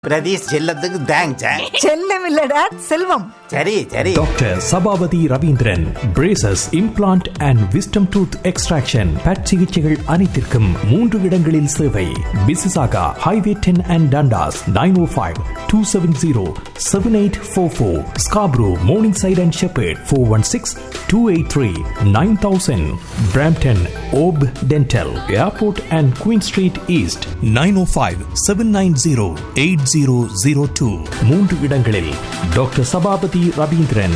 பிரதீஷ் செல்லத்துக்கு தேங்க்ஸ் செல்லம் இல்ல டேட் செல்வம் சரி சரி doctor Sabapathy Ravindran braces implant and wisdom tooth extraction but சிகிச்சைகள் அனைத்திற்கும் மூன்று இடங்களில் சேவை Mississauga highway ten and Dundas nine O five two seven zero seven eight four four Scarborough Morningside and Sheppard four one six two eight three nine thousand Brampton ஓப் dental airport and Queen Street East nine O five seven nine zero eight zero zero two மூன்று இடங்களில் doctor Sabapathy Ravindran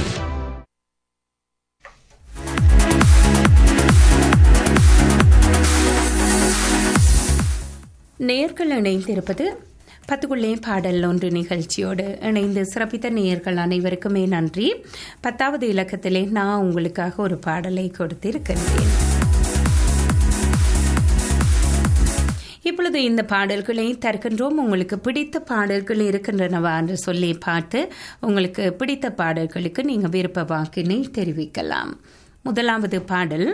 நேர்கள் இணைந்திருப்பது பத்துக்குள்ளே பாடல் ஒன்று நிகழ்ச்சியோடு இணைந்து சிறப்பித்த நேயர்கள் அனைவருக்குமே நன்றி பத்தாவது இலக்கத்திலே நான் உங்களுக்காக ஒரு பாடலை கொடுத்திருக்கின்றேன் இப்பொழுது இந்த பாடல்களை தருகின்றோம் உங்களுக்கு பிடித்த பாடல்கள் இருக்கின்றனவா என்று சொல்லி பார்த்து உங்களுக்கு பிடித்த பாடல்களுக்கு நீங்கள் விருப்ப வாக்கினை தெரிவிக்கலாம் முதலாவது பாடல்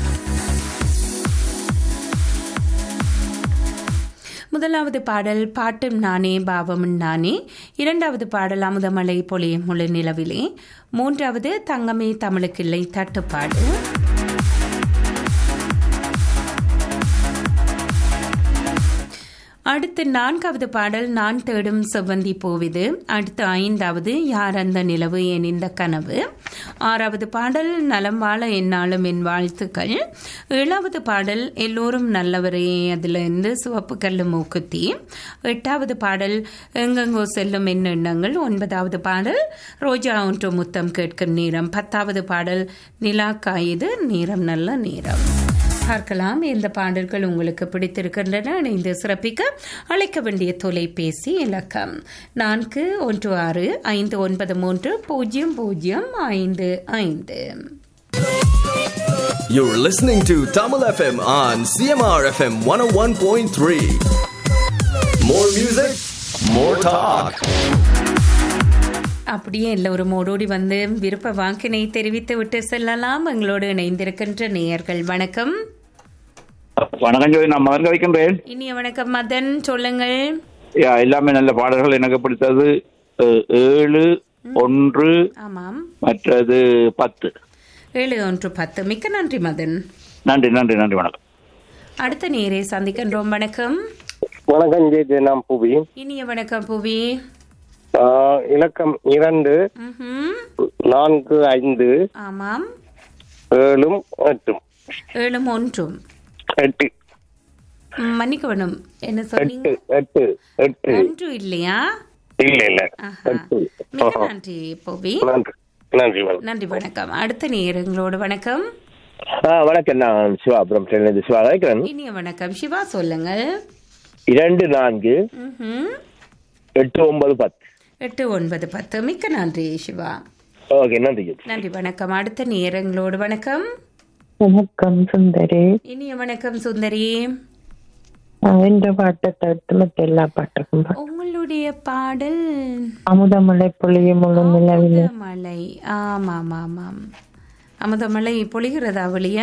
முதலாவது பாடல் பாட்டும் நானே பாவமும் நானே இரண்டாவது பாடல் அமுதமலை பொழியும் முழு நிலவிலே மூன்றாவது தங்கமே தமிழுக்கில்லை தட்டுப்பாடு அடுத்து நான்காவது பாடல் நான் தேடும் செவ்வந்தி பூவிது அடுத்து ஐந்தாவது யார் அந்த நிலவு என் இந்த கனவு ஆறாவது பாடல் நலம் வாழ என்னாலும் என் வாழ்த்துக்கள் ஏழாவது பாடல் எல்லோரும் நல்லவரே அதிலிருந்து சிவப்பு கல்லு மூக்குத்தி எட்டாவது பாடல் எங்கெங்கோ செல்லும் என் எண்ணங்கள் ஒன்பதாவது பாடல் ரோஜா ஒன்று முத்தம் கேட்கும் நேரம் பத்தாவது பாடல் நிலா காயுது நேரம் நல்ல நேரம் பார்க்கலாம் எந்த பாடல்கள் உங்களுக்கு பிடித்திருக்கின்றன இணைந்து சிறப்பிக்க அழைக்க வேண்டிய தொலைபேசி இலக்கம் நான்கு ஒன்று ஆறு ஐந்து ஒன்பது மூன்று பூஜ்ஜியம் பூஜ்ஜியம் ஐந்து ஐந்து You're listening to Tamil FM on CMR FM 101.3. More music, more talk. அப்படியே எல்லோரும் ஓடோடி வந்து விருப்ப வாக்கினை தெரிவித்து விட்டு செல்லலாம் எங்களோடு இணைந்திருக்கின்ற நேயர்கள் வணக்கம் வணக்கம் ஜோதி நான் மகன் வைக்கின்றேன் இனிய வணக்கம் மதன் சொல்லுங்கள் யா, எல்லாமே நல்ல பாடல்கள் எனக்கு பிடித்தது அஹ், ஏழு ஒன்று ஆமாம் மற்றது பத்து ஏழு ஒன்று பத்து மிக்க நன்றி மதன் நன்றி நன்றி நன்றி வணக்கம் அடுத்த நேரை சந்திக்கின்றோம் வணக்கம் வணக்கம் ஜெய் நான் புவி இனிய வணக்கம் புவி ஆஹ் இலக்கம் இரண்டு ம்ஹும். நான்கு ஐந்து ஆமாம் ஏழும் எட்டும் ஏழும் ஒன்றும் எட்டு ம், மன்னிக்க வேணும் என்ன சொன்னீங்க எட்டு எட்டு எட்டு ஒன்று இல்லையா இல்ல இல்ல ஆஹா. எட்டு மிக ஆஹா. நன்றி புவி நன்றி நன்றி வணக்கம் நன்றி வணக்கம் அடுத்த நேரங்களோடு வணக்கம் ஆ வணக்கம் நான் சிவா பிரம்லேருந்து சிவா வைக்கிறேன் இனிய வணக்கம் சிவா சொல்லுங்கள் இரண்டு நான்கு ம்ஹும். எட்டு ஒன்பது பத்து எட்டு ஒன்பது பத்து மிக்க நன்றி சிவா ஓகே நன்றி ஜெய் நன்றி வணக்கம் அடுத்த நேரங்களோடு வணக்கம் வணக்கம் சுந்தரி இனிய வணக்கம் சுந்தரி எந்த பாட்டை தவிர்த்து மற்ற எல்லா பாட்டுக்கும் பாடு. உங்களுடைய பாடல் அமுதமலை பொழியும் முழு நிலவிலே அமுதமலை ஆமாம் ஆமாம் அமுதமலை பொழிகிறதா வெளிய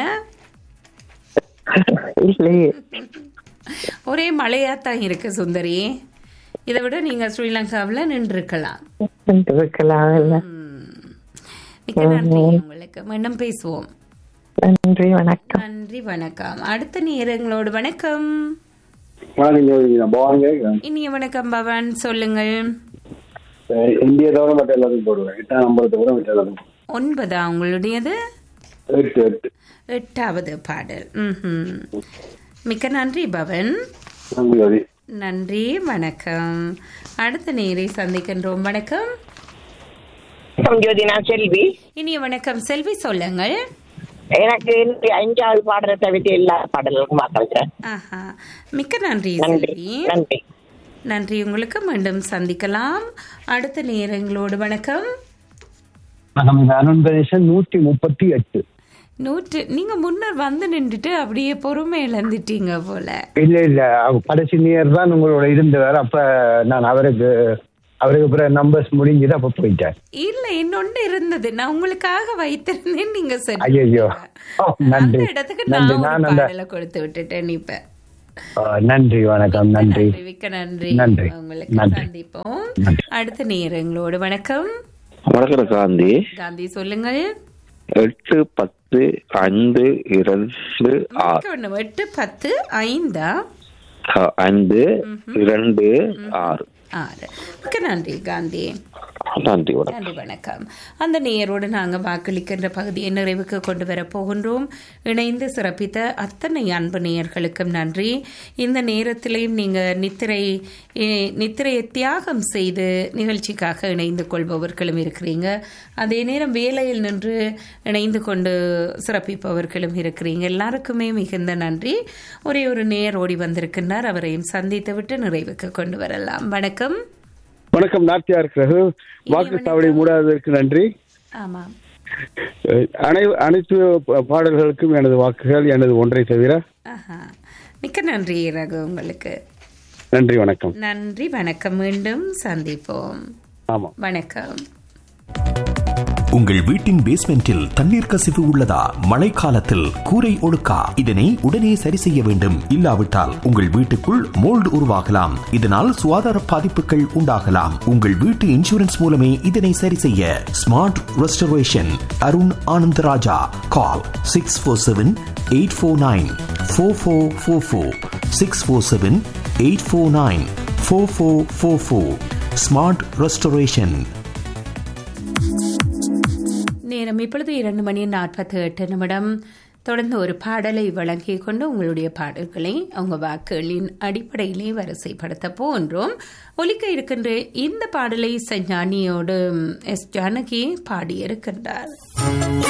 இல்லையே ஒரே மழையாத்தான் இருக்கு சுந்தரி இதை விட நீங்க ஸ்ரீலங்காவில் நின்றுருக்கலாம் என்று வைக்கலாம் இல்ல மிக்க நன்றி உங்களுக்கு மீண்டும் பேசுவோம் நன்றி வணக்கம் நன்றி வணக்கம் அடுத்த நேரங்களோடு வணக்கம் வணக்கம் ஜோதி நான் பவான் கேட்கிறேன் இனிய வணக்கம் பவன் சொல்லுங்கள் அஹ் இந்திய தவிர மற்ற எல்லாத்தையும் போடுவேன் எட்டாம் நம்பரை தவிர மற்ற எல்லாத்தையும் ஒன்பதா உங்களுடையது எட்டு எட்டு எட்டாவது பாடல் ம்ஹும். மிக்க நன்றி பவன் நன்றி ஜோதி நன்றி வணக்கம் அடுத்த நேரை சந்திக்கின்றோம் வணக்கம் ஜோதி நான் செல்வி இனிய வணக்கம் செல்வி சொல்லுங்கள் எனக்கு இந்த அஞ்சாவது பாடலை தவிர்த்து எல்லா பாடல்களுக்கும் வாக்களிக்கிறேன் ஆஹா மிக்க நன்றி நன்றி செல்வி நன்றி நன்றி உங்களுக்கு மீண்டும் சந்திக்கலாம் அடுத்த நேரங்களோடு வணக்கம் வணக்கம் இது அருண் கணேசன் நூற்றி முப்பத்தி எட்டு நூற்று நீங்க முன்னர் வந்து நின்றுட்டு அப்படியே பொறுமை இழந்துட்டீங்க போல இல்ல இல்ல அவ கடைசி நேர் தான் உங்களோட இருந்தவர் அப்ப நான் அவருக்கு அவருக்கு பிறகு நம்பர்ஸ் முடிஞ்சது அப்ப போயிட்டேன் இல்ல இன்னொன்னு இருந்தது நான் உங்களுக்காக வைத்திருந்தேன் நீங்க சரி ஐயோ அந்த நன்றி இடத்துக்கு நன்றி நான் ஒரு நான் அந்த பாடலை கொடுத்து விட்டுட்டேன் இப்ப அஹ், நன்றி வணக்கம் நன்றி மிக்க நன்றி நன்றி. உங்களுக்கு நன்றி. சந்திப்போம் நன்றி. அடுத்த நேரங்களோடு வணக்கம் வணக்கம் காந்தி காந்தி சொல்லுங்கள் எட்டு பத்து ஐந்து இரண்டு ஆறு மிக்க ஒண்ணு. எட்டு பத்து ஐந்தா அஹ், ஐந்து இரண்டு ஆறு ஆறு மிக்க நன்றி காந்தி நன்றி வணக்கம் நன்றி வணக்கம் அந்த நேயரோடு நாங்கள் வாக்களிக்கின்ற பகுதியை நிறைவுக்கு கொண்டு வரப் போகின்றோம் இணைந்து சிறப்பித்த அத்தனை அன்பு நேயர்களுக்கும் நன்றி இந்த நேரத்திலையும் நீங்கள் நித்திரை eh, நித்திரையை தியாகம் செய்து நிகழ்ச்சிக்காக இணைந்து கொள்பவர்களும் இருக்கிறீங்க அதே நேரம் வேலையில் நின்று இணைந்து கொண்டு சிறப்பிப்பவர்களும் இருக்கிறீங்க எல்லாருக்குமே மிகுந்த நன்றி ஒரே ஒரு நேயர் ஓடி வந்திருக்கின்றார் அவரையும் சந்தித்து விட்டு நிறைவுக்கு கொண்டு வரலாம் வணக்கம் வணக்கம் நாட்டியார் ரகு வாக்குச்சாவடி மூடாததற்கு நன்றி ஆமாம் அஹ், அனை அனைத்து ப- பாடல்களுக்கும் எனது வாக்குகள் எனது ஒன்றை தவிர ஆஹா. மிக்க நன்றி ரகு உங்களுக்கு நன்றி வணக்கம் நன்றி வணக்கம் மீண்டும் சந்திப்போம் ஆமா வணக்கம் உங்கள் வீட்டின் பேஸ்மெண்டில் தண்ணீர் கசிவு உள்ளதா மழைக்காலத்தில் கூரை ஒழுக்கா இதனை உடனே சரி செய்ய வேண்டும் இல்லாவிட்டால் உங்கள் வீட்டுக்குள் மோல்டு உருவாகலாம் இதனால் சுகாதார பாதிப்புகள் உண்டாகலாம் உங்கள் வீட்டு இன்சூரன்ஸ் மூலமே இதனை சரி செய்ய smart restoration Arun Anandaraja call six four seven eight four nine four four four four six four seven eight four nine four four four four smart restoration நேரம் இப்பொழுது இரண்டு மணி நாற்பத்தி எட்டு நிமிடம் தொடர்ந்து ஒரு பாடலை வழங்கிக் கொண்டு உங்களுடைய பாடல்களை அவங்க வாக்குகளின் அடிப்படையிலே வரிசைப்படுத்த போன்றோம் ஒலிக்க இருக்கின்ற இந்த பாடலை சஞ்ஞானியோடு எஸ் ஜானகி பாடியிருக்கின்றார்